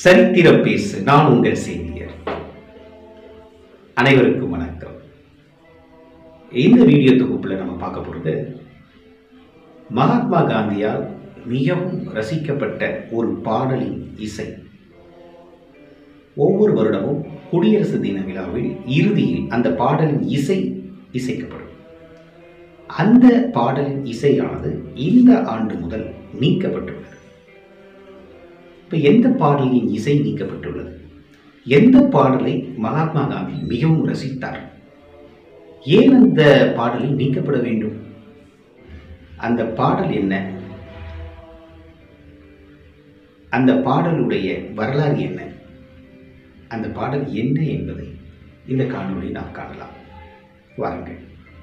சரித்திர பேசு நான் உங்கள் செய்தியர் அனைவருக்கும் வணக்கம் இந்த வீடியோ தொகுப்புல நம்ம பார்க்க போறது மகாத்மா காந்தியால் மிகவும் ரசிக்கப்பட்ட ஒரு பாடலின் இசை ஒவ்வொரு வருடமும் குடியரசு தின விழாவில் இறுதியில் அந்த பாடலின் இசை இசைக்கப்படும் அந்த பாடலின் இசையானது இந்த ஆண்டு முதல் நீக்கப்பட்டுள்ளது இப்போ எந்த பாடலின் இசை நீக்கப்பட்டுள்ளது எந்த பாடலை மகாத்மா காந்தி மிகவும் ரசித்தார் ஏன் அந்த பாடலை நீக்கப்பட வேண்டும் அந்த பாடல் என்ன அந்த பாடலுடைய வரலாறு என்ன அந்த பாடல் என்ன என்பதை இந்த காணொளி நாம் காணலாம் வாருங்கள்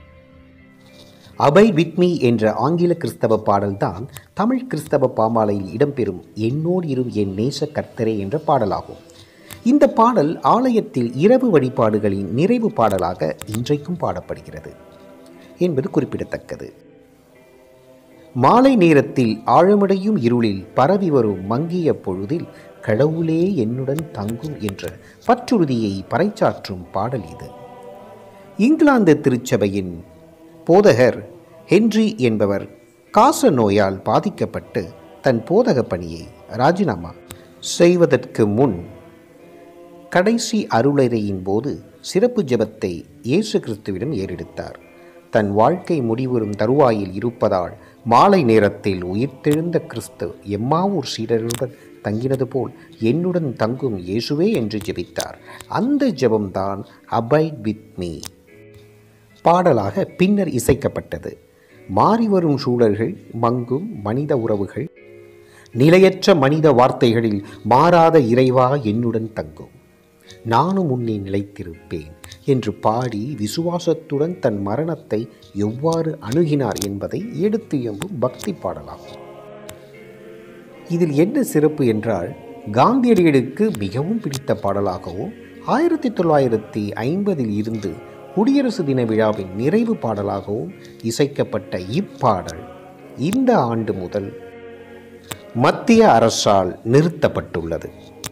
அபை வித் மீ என்ற ஆங்கில கிறிஸ்தவ பாடல்தான் தமிழ் கிறிஸ்தவ பாமாலையில் இடம்பெறும் என்னோடு இரும் என் நேச கர்த்தரே என்ற பாடலாகும் இந்த பாடல் ஆலயத்தில் இரவு வழிபாடுகளின் நிறைவு பாடலாக இன்றைக்கும் பாடப்படுகிறது என்பது குறிப்பிடத்தக்கது மாலை நேரத்தில் ஆழமடையும் இருளில் பரவி வரும் மங்கிய பொழுதில் கடவுளே என்னுடன் தங்கும் என்ற பற்றுறுதியை பறைச்சாற்றும் பாடல் இது இங்கிலாந்து திருச்சபையின் போதகர் ஹென்றி என்பவர் காச நோயால் பாதிக்கப்பட்டு தன் போதக பணியை ராஜினாமா செய்வதற்கு முன் கடைசி அருளறையின் போது சிறப்பு ஜெபத்தை இயேசு கிறிஸ்துவிடம் ஏறெடுத்தார் தன் வாழ்க்கை முடிவுறும் தருவாயில் இருப்பதால் மாலை நேரத்தில் உயிர்த்தெழுந்த கிறிஸ்து எம்மாவூர் சீடருடன் தங்கினது போல் என்னுடன் தங்கும் இயேசுவே என்று ஜெபித்தார் அந்த ஜெபம்தான் அபைட் வித் மீ பாடலாக பின்னர் இசைக்கப்பட்டது மாறிவரும் சூழல்கள் மங்கும் மனித உறவுகள் நிலையற்ற மனித வார்த்தைகளில் மாறாத இறைவா என்னுடன் தங்கும் நானும் உன்னை நிலைத்திருப்பேன் என்று பாடி விசுவாசத்துடன் தன் மரணத்தை எவ்வாறு அணுகினார் என்பதை எடுத்து எம்பும் பக்தி பாடலாகும் இதில் என்ன சிறப்பு என்றால் காந்தியடிகளுக்கு மிகவும் பிடித்த பாடலாகவும் ஆயிரத்தி தொள்ளாயிரத்தி ஐம்பதில் இருந்து குடியரசு தின விழாவின் நிறைவு பாடலாகவும் இசைக்கப்பட்ட இப்பாடல் இந்த ஆண்டு முதல் மத்திய அரசால் நிறுத்தப்பட்டுள்ளது